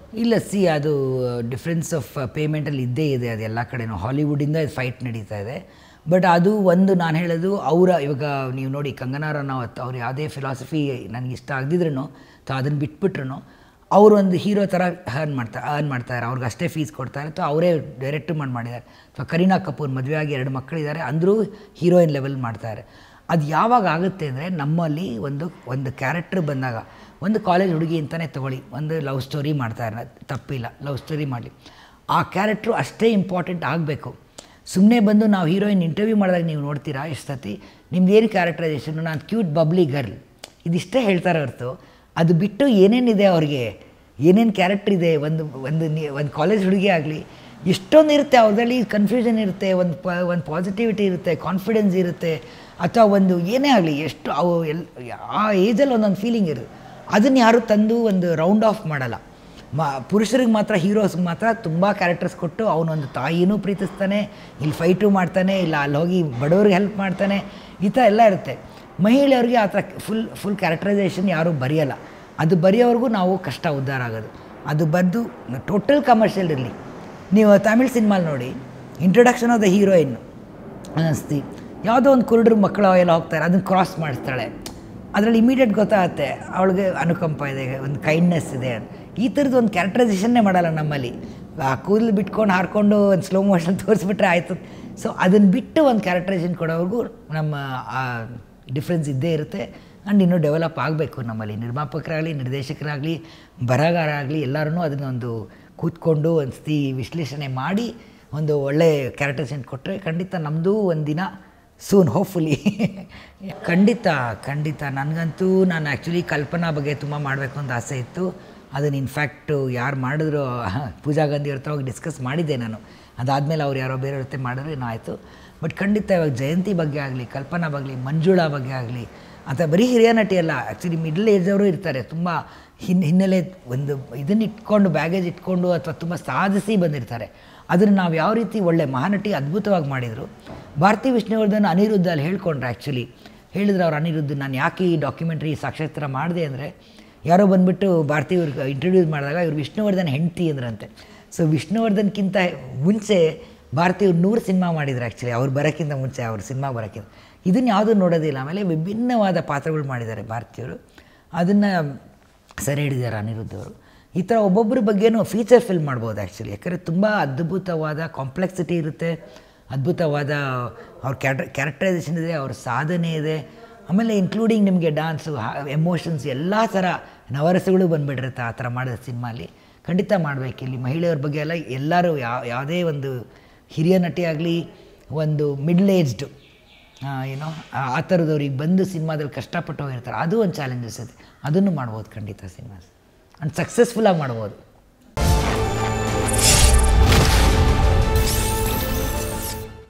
ಇಲ್ಲ ಸಿ ಅದು difference of ಪೇಮೆಂಟಲ್ಲಿ ಇದ್ದೇ ಇದೆ ಅದು ಎಲ್ಲ ಕಡೆನೂ ಹಾಲಿವುಡಿಂದ ಫೈಟ್ ನಡೀತಾ ಇದೆ ಬಟ್ ಅದು ಒಂದು ನಾನು ಹೇಳೋದು ಅವರ ಇವಾಗ ನೀವು ನೋಡಿ ಕಂಗನಾ ರನಾವತ್ ಅವ್ರು ಯಾವುದೇ ಫಿಲಾಸಫಿ ನನಗೆ ಇಷ್ಟ ಆಗದಿದ್ರೂ ಅಥವಾ ಅದನ್ನು ಬಿಟ್ಬಿಟ್ರು ಅವರು ಒಂದು ಹೀರೋ ಥರ ಅರ್ನ್ ಮಾಡ್ತಾರೆ ಅರ್ನ್ ಮಾಡ್ತಾರೆ ಅವ್ರಿಗೆ ಅಷ್ಟೇ ಫೀಸ್ ಕೊಡ್ತಾರೆ ಅಥವಾ ಅವರೇ ಡೈರೆಕ್ಟ್ ಮಾಡಿ ಮಾಡಿದ್ದಾರೆ ಅಥವಾ ಕರೀನಾ ಕಪೂರ್ ಮದುವೆ ಆಗಿ ಎರಡು ಮಕ್ಕಳಿದ್ದಾರೆ ಅಂದರೂ ಹೀರೋಯಿನ್ ಲೆವೆಲ್ ಮಾಡ್ತಾರೆ ಅದು ಯಾವಾಗ ಆಗುತ್ತೆ ಅಂದರೆ ನಮ್ಮಲ್ಲಿ ಒಂದು ಒಂದು ಕ್ಯಾರೆಕ್ಟರ್ ಬಂದಾಗ ಒಂದು ಕಾಲೇಜ್ ಹುಡುಗಿ ಅಂತಲೇ ತೊಗೊಳ್ಳಿ ಒಂದು ಲವ್ ಸ್ಟೋರಿ ಮಾಡ್ತಾರೆ ತಪ್ಪಿಲ್ಲ ಲವ್ ಸ್ಟೋರಿ ಮಾಡಲಿ ಆ ಕ್ಯಾರೆಕ್ಟ್ರು ಅಷ್ಟೇ ಇಂಪಾರ್ಟೆಂಟ್ ಆಗಬೇಕು ಸುಮ್ಮನೆ ಬಂದು ನಾವು ಹೀರೋಯಿನ್ ಇಂಟರ್ವ್ಯೂ ಮಾಡಿದಾಗ ನೀವು ನೋಡ್ತೀರಾ ಎಷ್ಟು ಸತಿ ನಿಮ್ದು ಏನು ಕ್ಯಾರೆಕ್ಟರೈಸೇಷನ್ ನಾನು ಕ್ಯೂಟ್ ಬಬ್ಲಿ ಗರ್ಲ್ ಇದಿಷ್ಟೇ ಹೇಳ್ತಾರೆ ಹೊರತು ಅದು ಬಿಟ್ಟು ಏನೇನಿದೆ ಅವ್ರಿಗೆ ಏನೇನು ಕ್ಯಾರೆಕ್ಟರ್ ಇದೆ ಒಂದು ಒಂದು ನಿ- ಒಂದು ಕಾಲೇಜ್ ಹುಡುಗಿ ಆಗಲಿ ಎಷ್ಟೊಂದು ಇರುತ್ತೆ ಅವ್ರದಲ್ಲಿ ಕನ್ಫ್ಯೂಷನ್ ಇರುತ್ತೆ ಒಂದು ಪ ಒಂದು ಪಾಸಿಟಿವಿಟಿ ಇರುತ್ತೆ ಕಾನ್ಫಿಡೆನ್ಸ್ ಇರುತ್ತೆ ಅಥವಾ ಒಂದು ಏನೇ ಆಗಲಿ ಎಷ್ಟು ಅವು ಎಲ್ ಆ ಏಜಲ್ಲಿ ಒಂದೊಂದು ಫೀಲಿಂಗ್ ಇರುತ್ತೆ ಅದನ್ನು ಯಾರು ತಂದು ಒಂದು ರೌಂಡ್ ಆಫ್ ಮಾಡಲ್ಲ ಮ ಪುರುಷರಿಗೆ ಮಾತ್ರ ಹೀರೋಸ್ಗೆ ಮಾತ್ರ ತುಂಬ ಕ್ಯಾರೆಕ್ಟರ್ಸ್ ಕೊಟ್ಟು ಅವನೊಂದು ತಾಯಿನೂ ಪ್ರೀತಿಸ್ತಾನೆ ಇಲ್ಲಿ ಫೈಟು ಮಾಡ್ತಾನೆ ಇಲ್ಲ ಅಲ್ಲಿ ಹೋಗಿ ಬಡವ್ರಿಗೆ ಹೆಲ್ಪ್ ಮಾಡ್ತಾನೆ ಈ ಥರ ಎಲ್ಲ ಇರುತ್ತೆ ಮಹಿಳೆಯರಿಗೆ ಆ ಥರ ಫುಲ್ ಫುಲ್ ಕ್ಯಾರೆಕ್ಟರೈಸೇಷನ್ ಯಾರೂ ಬರೆಯಲ್ಲ ಅದು ಬರೆಯೋವರೆಗೂ ನಾವು ಕಷ್ಟ ಉದ್ಧಾರ ಆಗೋದು ಅದು ಬರೆದು ಟೋಟಲ್ ಕಮರ್ಷಿಯಲ್ ಇರಲಿ ನೀವು ತಮಿಳ್ ಸಿನಿಮಾಲ್ ನೋಡಿ ಇಂಟ್ರೊಡಕ್ಷನ್ ಆಫ್ ದ ಹೀರೋಯಿನ್ ಅನ್ನಿಸ್ತಿ ಯಾವುದೋ ಒಂದು ಕುರುಡ್ರ ಮಕ್ಕಳು ಎಲ್ಲ ಹೋಗ್ತಾರೆ ಅದನ್ನು ಕ್ರಾಸ್ ಮಾಡಿಸ್ತಾಳೆ ಅದರಲ್ಲಿ ಇಮಿಡಿಯೇಟ್ ಗೊತ್ತಾಗುತ್ತೆ ಅವಳಿಗೆ ಅನುಕಂಪ ಇದೆ ಒಂದು ಕೈಂಡ್ನೆಸ್ ಇದೆ ಈ ಥರದ್ದು ಒಂದು ಕ್ಯಾರೆಕ್ಟರೈಸೇಷನ್ನೇ ಮಾಡಲ್ಲ ನಮ್ಮಲ್ಲಿ ಆ ಕೂದಲು ಬಿಟ್ಕೊಂಡು ಹಾರ್ಕೊಂಡು ಒಂದು ಸ್ಲೋ ಮೋಷನ್ ತೋರಿಸ್ಬಿಟ್ರೆ ಆಯಿತು ಸೊ ಅದನ್ನು ಬಿಟ್ಟು ಒಂದು ಕ್ಯಾರೆಕ್ಟರೈಸೇಷನ್ ಕೊಡೋವರೆಗೂ ನಮ್ಮ ಆ ಡಿಫ್ರೆನ್ಸ್ ಇದ್ದೇ ಇರುತ್ತೆ ಆ್ಯಂಡ್ ಇನ್ನೂ ಡೆವಲಪ್ ಆಗಬೇಕು ನಮ್ಮಲ್ಲಿ ನಿರ್ಮಾಪಕರಾಗಲಿ ನಿರ್ದೇಶಕರಾಗಲಿ ಬರಹಗಾರ ಆಗಲಿ ಎಲ್ಲರೂ ಅದನ್ನೊಂದು ಕೂತ್ಕೊಂಡು ಒಂದು ಸ್ಥಿ ವಿಶ್ಲೇಷಣೆ ಮಾಡಿ ಒಂದು ಒಳ್ಳೆ ಕ್ಯಾರೆಕ್ಟರೈಸೇಷನ್ ಕೊಟ್ಟರೆ ಖಂಡಿತ ನಮ್ಮದು ಒಂದಿನ ಸೂನ್ ಹೋಪ್ಫುಲಿ ಖಂಡಿತ ಖಂಡಿತ ನನಗಂತೂ ನಾನು ಆ್ಯಕ್ಚುಲಿ ಕಲ್ಪನಾ ಬಗ್ಗೆ ತುಂಬ ಮಾಡಬೇಕು ಅಂತ ಆಸೆ ಇತ್ತು ಅದನ್ನು ಇನ್ಫ್ಯಾಕ್ಟು ಯಾರು ಮಾಡಿದ್ರು ಪೂಜಾ ಗಾಂಧಿ ಅವ್ರ ಹತ್ರ ಹೋಗಿ ಡಿಸ್ಕಸ್ ಮಾಡಿದ್ದೆ ನಾನು ಅದಾದಮೇಲೆ ಅವ್ರು ಯಾರೋ ಬೇರೆ ಜೊತೆ ಮಾಡಿದ್ರೆ ಏನೋ ಆಯಿತು ಬಟ್ ಖಂಡಿತ ಇವಾಗ ಜಯಂತಿ ಬಗ್ಗೆ ಆಗಲಿ ಕಲ್ಪನಾ ಬಗ್ಗೆ ಮಂಜುಳಾ ಬಗ್ಗೆ ಆಗಲಿ ಅಥವಾ ಬರೀ ಹಿರಿಯ ನಟಿ ಅಲ್ಲ ಆ್ಯಕ್ಚುಲಿ ಮಿಡ್ಲ್ ಏಜವರು ಇರ್ತಾರೆ ತುಂಬ ಹಿನ್ ಹಿನ್ನೆಲೆ ಒಂದು ಇದನ್ನು ಇಟ್ಕೊಂಡು ಬ್ಯಾಗೇಜ್ ಇಟ್ಕೊಂಡು ಅಥವಾ ತುಂಬ ಸಾಧಿಸಿ ಬಂದಿರ್ತಾರೆ ಅದನ್ನು ನಾವು ಯಾವ ರೀತಿ ಒಳ್ಳೆ ಮಹಾನಟಿ ಅದ್ಭುತವಾಗಿ ಮಾಡಿದರು ಭಾರತಿ ವಿಷ್ಣುವರ್ಧನ್ ಅನಿರುದ್ಧ ಅಲ್ಲಿ ಹೇಳ್ಕೊಂಡ್ರೆ ಆ್ಯಕ್ಚುಲಿ ಹೇಳಿದ್ರು ಅವ್ರು ಅನಿರುದ್ಧ ನಾನು ಯಾಕೆ ಈ ಡಾಕ್ಯುಮೆಂಟ್ರಿ ಸಾಕ್ಷಾತ್ಕಾರ ಮಾಡಿದೆ ಅಂದರೆ ಯಾರೋ ಬಂದುಬಿಟ್ಟು ಭಾರತಿ ಇವ್ರಿಗೆ ಇಂಟ್ರೊಡ್ಯೂಸ್ ಮಾಡಿದಾಗ ಇವ್ರು ವಿಷ್ಣುವರ್ಧನ್ ಹೆಂಡ್ತಿ ಅಂದ್ರಂತೆ ಸೊ ವಿಷ್ಣುವರ್ಧನ್ಕಿಂತ ಮುಂಚೆ ಭಾರತಿ ಇವ್ರು ನೂರು ಸಿನಿಮಾ ಮಾಡಿದ್ರು ಆ್ಯಕ್ಚುಲಿ ಅವ್ರು ಬರೋಕ್ಕಿಂತ ಮುಂಚೆ ಅವ್ರು ಸಿನಿಮಾ ಬರೋಕ್ಕಿಂತ ಇದನ್ನು ಯಾವುದೂ ನೋಡೋದಿಲ್ಲ ಆಮೇಲೆ ವಿಭಿನ್ನವಾದ ಪಾತ್ರಗಳು ಮಾಡಿದ್ದಾರೆ ಭಾರತೀಯರು ಅದನ್ನು ಸೆರೆ ಹಿಡಿದಾರೆ ಅನಿರುದ್ಧ ಅವರು ಈ ಥರ ಒಬ್ಬೊಬ್ಬರ ಬಗ್ಗೆನೂ ಫೀಚರ್ ಫಿಲ್ಮ್ ಮಾಡ್ಬೋದು ಆ್ಯಕ್ಚುಲಿ ಯಾಕಂದರೆ ತುಂಬ ಅದ್ಭುತವಾದ ಕಾಂಪ್ಲೆಕ್ಸಿಟಿ ಇರುತ್ತೆ ಅದ್ಭುತವಾದ ಅವ್ರ ಕ್ಯಾರ ಕ್ಯಾರೆಕ್ಟರೈಸೇಷನ್ ಇದೆ ಅವ್ರ ಸಾಧನೆ ಇದೆ ಆಮೇಲೆ ಇನ್ಕ್ಲೂಡಿಂಗ್ ನಿಮಗೆ ಡ್ಯಾನ್ಸು ಎಮೋಷನ್ಸ್ ಎಲ್ಲ ಥರ ನವರಸಗಳು ಬಂದುಬಿಟ್ಟಿರುತ್ತೆ ಆ ಥರ ಮಾಡಿದ ಸಿನಿಮಾಲಿ ಖಂಡಿತ ಮಾಡಬೇಕು ಇಲ್ಲಿ ಮಹಿಳೆಯರ ಬಗ್ಗೆ ಎಲ್ಲ ಎಲ್ಲರೂ ಯಾವ ಯಾವುದೇ ಒಂದು ಹಿರಿಯ ನಟಿ ಆಗಲಿ ಒಂದು ಮಿಡ್ಲ್ ಏಜ್ಡು ಏನೋ ಆ- ಆ ಥರದವ್ರಿಗೆ ಬಂದು ಸಿನಿಮಾದಲ್ಲಿ ಕಷ್ಟಪಟ್ಟು ಹೋಗಿರ್ತಾರೆ ಅದು ಒಂದು ಚಾಲೆಂಜಸ್ ಇದೆ ಅದನ್ನು ಮಾಡ್ಬೋದು ಖಂಡಿತ ಸಿನಿಮಾ ಆ್ಯಂಡ್ ಸಕ್ಸಸ್ಫುಲ್ಲಾಗಿ ಮಾಡ್ಬೋದು